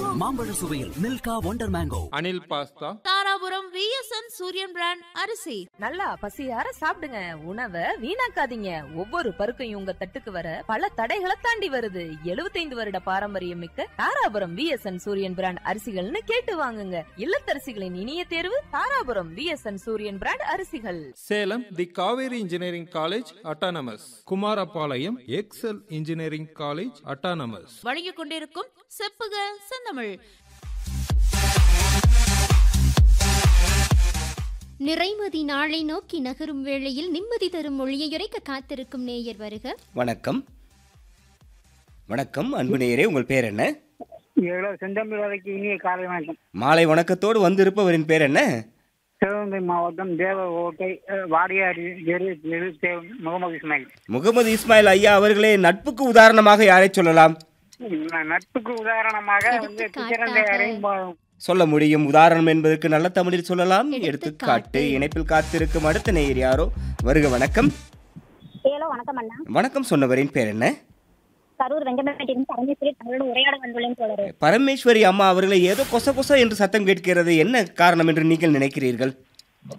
மாம்பழ சுவையில் மில்கா wonder mango Anil pasta Dharapuram VSN Suriyan brand அரிசி நல்லா பசியார சாப்பிடுங்க உணவை வீணாக்காதீங்க ஒவ்வொரு பருக்கையும் உங்க தட்டுக்கு வர பல தடைகளை தாண்டி வருது 75 வருட பாரம்பரியம் மிக்க தாராபுரம் விஎஸ்என் சூரியன் பிராண்ட் அரிசிகள்னு கேட்டு வாங்குங்க இல்லத்தரசிகளின் இனிய தேர்வு தாராபுரம் விஎஸ்என் சூரியன் பிராண்ட் அரிசிகள் Salem the Kaveri engineering college autonomous Kumarapalayam Excel engineering college autonomous வழங்கிக் கொண்டிருக்கும் செப்புக செந்தமிழ் நிறைமதி நாளை நோக்கி நகரும் வேளையில் நிம்மதி தரும் மொழியையுரைக்க காத்திருக்கும் நேயர் வருக வணக்கம் வணக்கம் அன்பு நேயரே உங்கள் பேர் என்ன எவ்வளோ செந்தமிழ் வரைக்கும் இனிய காலை வணக்கம் மாலை வணக்கத்தோடு வந்திருப்பவரின் பேர் என்ன சிவகங்கை மாவட்டம் தேவ ஓட்டை அஹ், வாடியாடி தெரு தெரு தேவ் முகமது இஸ்மாயில் முகமது இஸ்மாயில் ஐயா அவர்களே நட்புக்கு உதாரணமாக யாரை சொல்லலாம் ந- நட்புக்கு உதாரணமாக வந்து எடுத்துக்காட்டாக. சிறந்த சொல்ல முடியும் உதாரணம் என்பதற்கு நல்ல தமிழில் சொல்லலாம் எடுத்துக்காட்டு. எடுத்துக்காட்டு இணைப்பில் காத்திருக்கும் அடுத்த நேயர் யாரோ வருக வணக்கம் ஹலோ வணக்கம் அண்ணா வணக்கம் சொன்னவரின் பேர் என்ன கரூர் வெங்கமேட்டிலிருந்து பரமேஸ்வரி தங்களோட உரையாட வந்துள்ளேன் தோழர் பரமேஸ்வரி அம்மா அவர்களை ஏதோ கொச கொச என்று சத்தம் கேட்கிறது என்ன காரணம் என்று நீங்கள் நினைக்கிறீர்கள்